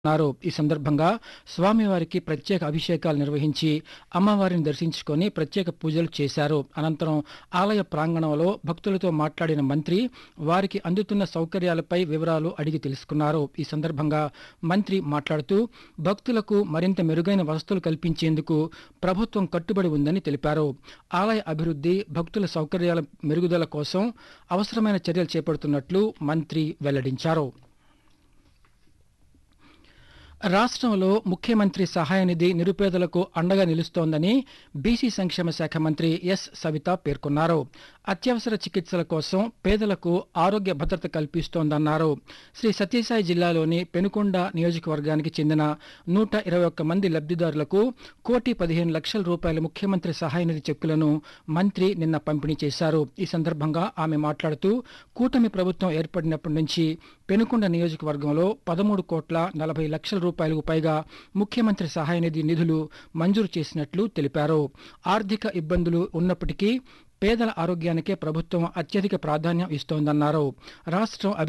అన్నారు ఈ సందర్భంగా స్వామివారికి ప్రత్యేక అభిషేకాలు నిర్వహించి అమ్మవారిని దర్శించుకొని ప్రత్యేక పూజలు చేశారు అనంతరం ఆలయ ప్రాంగణంలో భక్తులతో మాట్లాడిన మంత్రి వారికి అందుతున్న సౌకర్యాలపై వివరాలు అడిగి తెలుసుకున్నారు ఈ సందర్భంగా మంత్రి మాట్లాడుతూ భక్తులకు మరింత మెరుగైన వసతులు కల్పించేందుకు ప్రభుత్వం కట్టుబడి ఉందని తెలిపారు ఆలయ అభివృద్ధి భక్తుల సౌకర్యాల మెరుగుదల కోసం అవసరమైన చర్యలు చేపడుతున్నట్లు మంత్రి వెల్లడించారు రాష్ట్రంలో ముఖ్యమంత్రి సహాయ నిధి నిరుపేదలకు అండగా నిలుస్తోందని బీసీ సంక్షేమ శాఖ మంత్రి ఎస్ సవిత పేర్కొన్నారు అత్యవసర చికిత్సల కోసం పేదలకు ఆరోగ్య భద్రత కల్పిస్తోందన్నారు శ్రీ సత్యసాయి జిల్లాలోని పెనుకొండ నియోజకవర్గానికి చెందిన నూట ఇరవై ఒక్క మంది లబ్ధిదారులకు కోటి పదిహేను లక్షల రూపాయల ముఖ్యమంత్రి సహాయ నిధి చెక్కులను మంత్రి నిన్న పంపిణీ చేశారు ఈ సందర్భంగా ఆమె మాట్లాడుతూ కూటమి ప్రభుత్వం ఏర్పడినప్పటి నుంచి పెనుకొండ నియోజకవర్గంలో పదమూడు కోట్ల నలభై లక్షల రూపాయలకు పైగా ముఖ్యమంత్రి సహాయ నిధి నిధులు మంజూరు చేసినట్లు తెలిపారు ఆర్థిక ఇబ్బందులు ఉన్నప్పటికీ పేదల ఆరోగ్యానికే ప్రభుత్వం అత్యధిక ప్రాధాన్యం ఇస్తోందన్నారు రాష్ట్రం